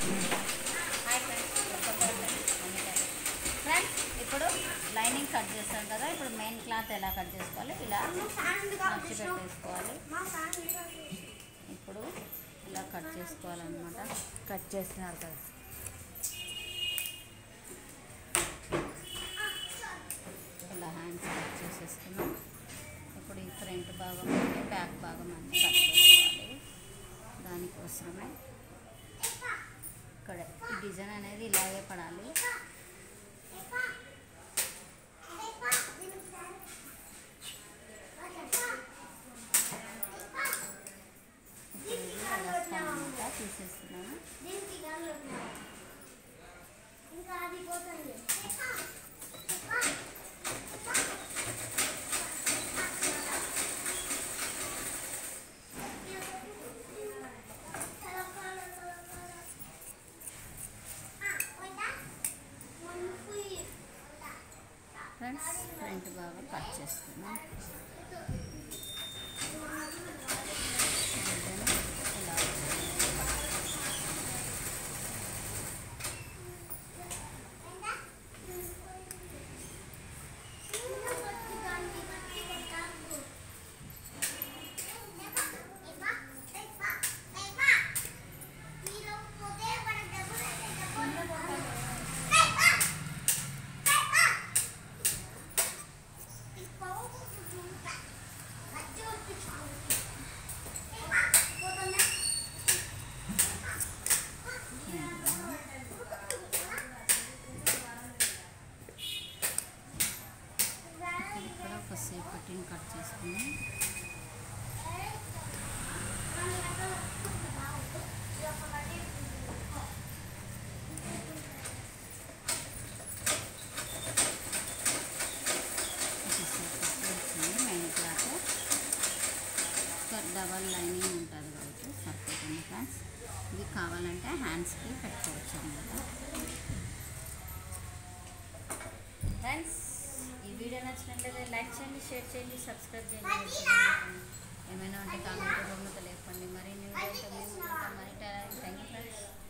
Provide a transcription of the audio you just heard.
hi friends friends ఇప్పుడు lining cut చేస్తాం కదా ఇప్పుడు మెయిన్ క్లాత్ ఎలా కట్ చేసుకోవాలి ఇలా మర్చి పెట్టేసుకోవాలి ఇప్పుడు ఇలా కట్ చేసుకోవాలన్నమాట కట్ చేస్తున్నారు కదా ఇలా హ్యాండ్స్ కట్ చేసేసుకున్నాం ఇప్పుడు ఈ ఫ్రంట్ భాగం అంటే బ్యాక్ భాగం అన్నీ కట్ చేసుకోవాలి దానికోసమే ఇక్కడ ఈ డిజైన్ అనేది ఇలాగే పడాలి ఇప్పుడు ఇది అలా స్టాండ్గా తీసేస్తున్నాను ఇంకా అది పోతుంది ఫ్రెండ్స్ ఫ్రంట్ భాగం కట్ చేసుకున్నాం డిజైన్ ఇలా ఇక్కడ ఒకసేపు కటింగ్ కట్ చేసుకున్నాం వచ్చింది మెయిన్ క్లాత్ డబల్ లైనింగ్ ఉంటుంది కాబట్టి సరిపోతుంది ఫ్రెండ్స్ ఇది కావాలంటే హ్యాండ్స్కి పెట్టుకోవచ్చు అన్నమాట ఫ్రెండ్స్ ఈ వీడియో నచ్చినట్లయితే లైక్ చేయండి షేర్ చేయండి సబ్స్క్రైబ్ చేయండి ఏమైనా ఉంటే కామెంట్ రూమ్లో తెలియపండి మరి న్యూ డేట్ మేము ఉంటాం మరి థ్యాంక్ యూ ఫ్రెండ్స్